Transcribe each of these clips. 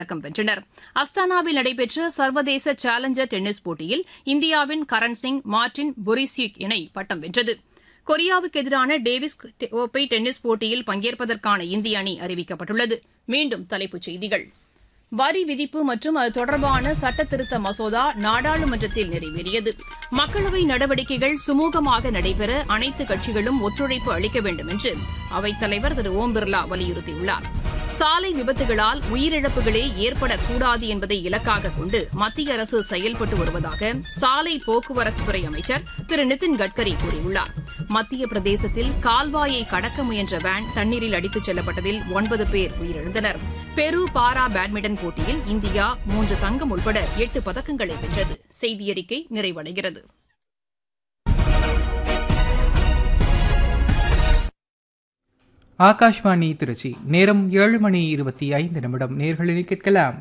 பதக்கம் வென்றனர் அஸ்தானாவில் நடைபெற்ற சர்வதேச சேலஞ்சர் டென்னிஸ் போட்டியில் இந்தியாவின் கரண் சிங் மார்டின் பொரிசியுக் இணை பட்டம் வென்றது கொரியாவுக்கு எதிரான டேவிஸ் கோப்பை டென்னிஸ் போட்டியில் பங்கேற்பதற்கான இந்திய அணி அறிவிக்கப்பட்டுள்ளது மீண்டும் தலைப்புச் செய்திகள் வரி விதிப்பு மற்றும் அது தொடர்பான சட்ட திருத்த மசோதா நாடாளுமன்றத்தில் நிறைவேறியது மக்களவை நடவடிக்கைகள் சுமூகமாக நடைபெற அனைத்து கட்சிகளும் ஒத்துழைப்பு அளிக்க வேண்டும் என்று அவைத்தலைவர் திரு ஓம் பிர்லா வலியுறுத்தியுள்ளார் சாலை விபத்துகளால் உயிரிழப்புகளே ஏற்படக்கூடாது என்பதை இலக்காக கொண்டு மத்திய அரசு செயல்பட்டு வருவதாக சாலை போக்குவரத்துத்துறை அமைச்சர் திரு நிதின் கட்கரி கூறியுள்ளார் மத்திய பிரதேசத்தில் கால்வாயை கடக்க முயன்ற வேன் தண்ணீரில் அடித்துச் செல்லப்பட்டதில் ஒன்பது பேர் உயிரிழந்தனர் பெரு பாரா பேட்மிண்டன் போட்டியில் இந்தியா மூன்று தங்கம் உட்பட எட்டு பதக்கங்களை வென்றது செய்தியறிக்கை நிறைவடைகிறது ஆகாஷ்வாணி திருச்சி நேரம் ஏழு மணி இருபத்தி ஐந்து நிமிடம் நேர்களில் கேட்கலாம்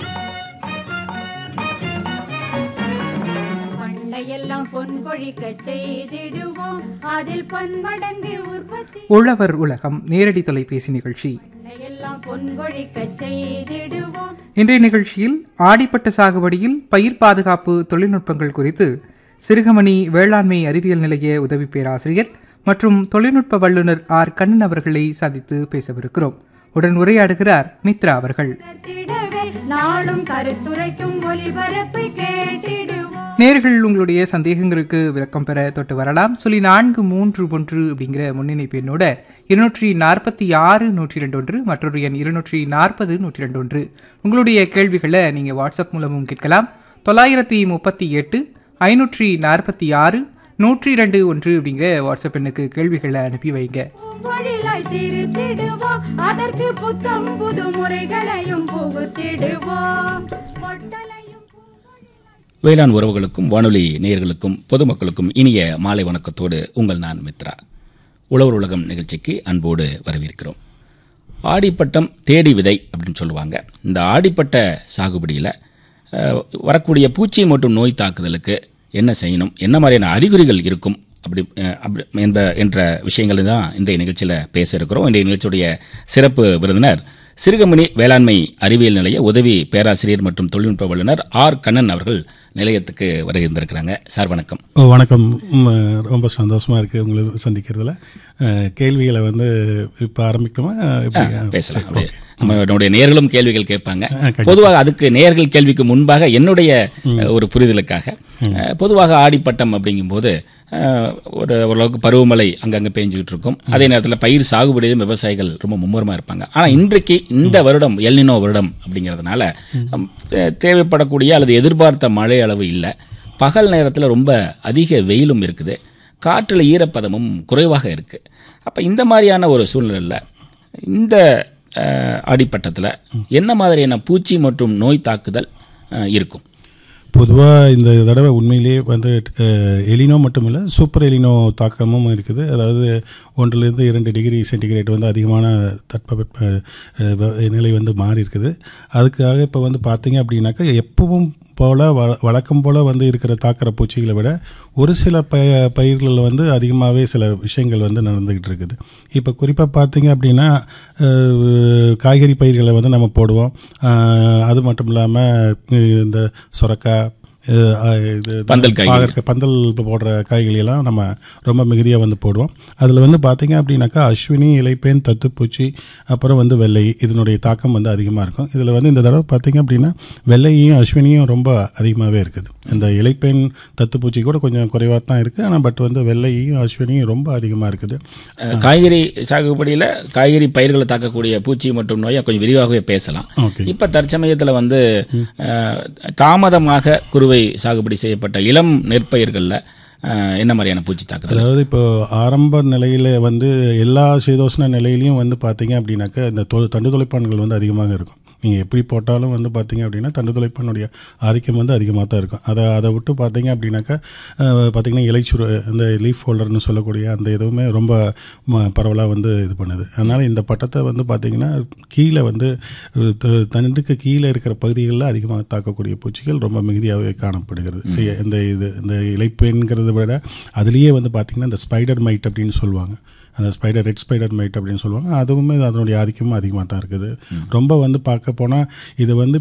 பண்டையெல்லாம் பொன் பொழிக்க செய்திடுவோம் அதில் பன்மடங்கு உற்பத்தி உழவர் உலகம் நேரடி தொலைபேசி நிகழ்ச்சி பண்டையெல்லாம் பொன் பொழிக்க செய்திடுவோம் இன்றைய நிகழ்ச்சியில் ஆடிப்பட்ட சாகுபடியில் பயிர் பாதுகாப்பு தொழில்நுட்பங்கள் குறித்து சிறுகமணி வேளாண்மை அறிவியல் நிலைய உதவி பேராசிரியர் மற்றும் தொழில்நுட்ப வல்லுநர் ஆர் கண்ணன் அவர்களை சந்தித்து பேசவிருக்கிறோம் உடன் உரையாடுகிறார் மித்ரா அவர்கள் உணர்த்திடவே நாளும் கருத்துரைக்கும் ஒளிபரப்பை கேட்டிடுவோம் நேர்கள் உங்களுடைய சந்தேகங்களுக்கு விளக்கம் பெற தொட்டு வரலாம் சொல்லி நான்கு மூன்று ஒன்று அப்படிங்கிற முன்னிணைப்பு எண்ணோட இருநூற்றி நாற்பத்தி ஆறு நூற்றி ரெண்டு ஒன்று மற்றொரு எண் இருநூற்றி நாற்பது நூற்றி ரெண்டு ஒன்று உங்களுடைய கேள்விகளை நீங்கள் வாட்ஸ்அப் மூலமும் கேட்கலாம் தொள்ளாயிரத்தி முப்பத்தி எட்டு ஐநூற்றி நாற்பத்தி ஆறு நூற்றி ரெண்டு ஒன்று அப்படிங்கிற வாட்ஸ்அப் எண்ணுக்கு கேள்விகளை அனுப்பி வைங்க பொழிலாய் திருத்திடுவோம் அதற்கு புத்தம் புது முறைகளையும் புகுத்திடுவோம் பொட்டலையும் வேளாண் உறவுகளுக்கும் வானொலி நேயர்களுக்கும் பொதுமக்களுக்கும் இனிய மாலை வணக்கத்தோடு உங்கள் நான் மித்ரா உழவர் உலகம் நிகழ்ச்சிக்கு அன்போடு வரவேற்கிறோம் ஆடிப்பட்டம் தேடி விதை அப்படின்னு சொல்லுவாங்க இந்த ஆடிப்பட்ட சாகுபடியில் அஹ், வரக்கூடிய பூச்சி மற்றும் நோய் தாக்குதலுக்கு என்ன செய்யணும் என்ன மாதிரியான அறிகுறிகள் இருக்கும் அப்படி அஹ், அப்படி என்ற என்ற விஷயங்களை தான் இன்றைய நிகழ்ச்சியில் பேச இருக்கிறோம் இன்றைய நிகழ்ச்சியுடைய சிறப்பு விருந்தினர் சிறுகமணி வேளாண்மை அறிவியல் நிலைய உதவி பேராசிரியர் மற்றும் தொழில்நுட்ப வல்லுநர் ஆர் கண்ணன் அவர்கள் நிலையத்துக்கு வருகின்றிருக்கிறாங்க சார் வணக்கம் ஓ, வணக்கம் ம், ரொம்ப சந்தோஷமா இருக்கு உங்களை சந்திக்கிறதுல அஹ், கேள்விகளை வந்து இப்போ ஆரம்பிக்கணுமா எப்படி? பேசலாம் சரி, அப்படியே. ஓகே. நம்ம என்னுடைய நேர்களும் கேள்விகள் கேட்பாங்க கண்டிப்பா. பொதுவாக அதுக்கு நேர்கள் கேள்விக்கு முன்பாக என்னுடைய அஹ், ஒரு புரிதலுக்காக அஹ், பொதுவாக ஆடிப்பட்டம் அப்படிங்கும்போது அஹ், ஒரு ஓரளவுக்கு பருவமழை அங்கங்கே பேஞ்சுக்கிட்டு இருக்கும் அதே நேரத்தில் பயிர் சாகுபடியிலும் விவசாயிகள் ரொம்ப மும்முரமாக இருப்பாங்க ஆனால் இன்றைக்கு இந்த வருடம் எல்னினோ வருடம் அப்படிங்கிறதுனால அம், தே- தேவைப்படக்கூடிய அல்லது எதிர்பார்த்த மழை அளவு இல்லை பகல் நேரத்தில் ரொம்ப அதிக வெயிலும் இருக்குது காற்றில் ஈரப்பதமும் குறைவாக இருக்குது அப்போ இந்த மாதிரியான ஒரு சூழ்நிலையில் இந்த அஹ், அடிப்பட்டத்தில் என்ன மாதிரியான பூச்சி மற்றும் நோய் தாக்குதல் அஹ், இருக்கும் பொதுவாக இந்த தடவை உண்மையிலேயே வந்து அஹ், எலினோ மட்டும் இல்லை சூப்பர் எலினோ தாக்கமும் இருக்குது அதாவது ஒன்றிலிருந்து இரண்டு டிகிரி சென்டிகிரேட் வந்து அதிகமான தட்பவெப்ப அஹ், வ- நிலை வந்து மாறி இருக்குது அதுக்காக இப்போ வந்து பார்த்தீங்க அப்படின்னாக்கா எப்பவும் போல் வ வழக்கம் போல் வந்து இருக்கிற தாக்கிற பூச்சிகளை விட ஒரு சில ப பயிர்களில் வந்து அதிகமாகவே சில விஷயங்கள் வந்து நடந்துக்கிட்டு இருக்குது இப்போ குறிப்பாக பார்த்தீங்க அப்படின்னா அஹ், காய்கறி பயிர்களை வந்து நம்ம போடுவோம் அஹ், அது மட்டும் இல்லாமல் இந்த சுரக்காய் அஹ், அஹ், இது பந்தல் காய்கறி. பாகற்காய், பந்தல் போடுற காய்கறி எல்லாம் நம்ம ரொம்ப மிகுதியாக வந்து போடுவோம் அதில் வந்து பார்த்தீங்க அப்படின்னாக்கா அஸ்வினி இலைப்பேன் தத்துப்பூச்சி அப்புறம் வந்து வெள்ளை இதனுடைய தாக்கம் வந்து அதிகமாக இருக்கும் இதில் வந்து இந்த தடவை பார்த்தீங்க அப்படின்னா வெள்ளையும் அஸ்வினியும் ரொம்ப அதிகமாகவே இருக்குது இந்த இலைப்பேன் தத்துப்பூச்சி கூட கொஞ்சம் குறைவாக தான் இருக்குது ஆனால் பட் வந்து வெள்ளையும் அஸ்வினியும் ரொம்ப அதிகமாக இருக்குது அஹ், காய்கறி சாகுபடியில் காய்கறி பயிர்களை தாக்கக்கூடிய பூச்சி மற்றும் நோயை கொஞ்சம் விரிவாகவே பேசலாம் ஓகே இப்போ தற்சமயத்தில் வந்து அஹ், தாமதமாக குறுவை சாகுபடி செய்யப்பட்ட இளம் நெற்பயிர்களில் அஹ், என்ன மாதிரியான பூச்சி தாக்குதல் அதாவது இப்போ ஆரம்ப நிலையில் வந்து எல்லா சீதோஷ்ண நிலையிலையும் வந்து பார்த்தீங்க அப்படின்னாக்கா இந்த தொ தண்டு துளைப்பான்கள் வந்து அதிகமாக இருக்கும் நீங்கள் எப்படி போட்டாலும் வந்து பார்த்தீங்க அப்படின்னா தண்டு துளைப்பானுடைய ஆதிக்கம் வந்து அதிகமாக தான் இருக்கும் அதை அதை விட்டு பார்த்தீங்க அப்படின்னாக்கா அஹ், பார்த்தீங்கன்னா இலைச்சுரு இந்த லீஃப் ஹோல்டர்னு சொல்லக்கூடிய அந்த எதுவுமே ரொம்ப பரவலாக வந்து இது பண்ணுது அதனால் இந்த பட்டத்தை வந்து பார்த்தீங்கன்னா கீழே வந்து அஹ், த- தண்டுக்கு கீழே இருக்கிற பகுதிகளில் அதிகமாக தாக்கக்கூடிய பூச்சிகள் ரொம்ப மிகுதியாகவே காணப்படுகிறது இ- இந்த இது இந்த இலைப்பெண்கிறத விட அதுலேயே வந்து பார்த்திங்கன்னா இந்த ஸ்பைடர் மைட் அப்படின்னு சொல்லுவாங்க அந்த ஸ்பைடர் ரெட் ஸ்பைடர் மைட் அப்படின்னு சொல்லுவாங்க அதுவுமே அதனுடைய ஆதிக்கமும் அதிகமாக தான் இருக்குது ரொம்ப வந்து பார்க்க போனால் இது வந்து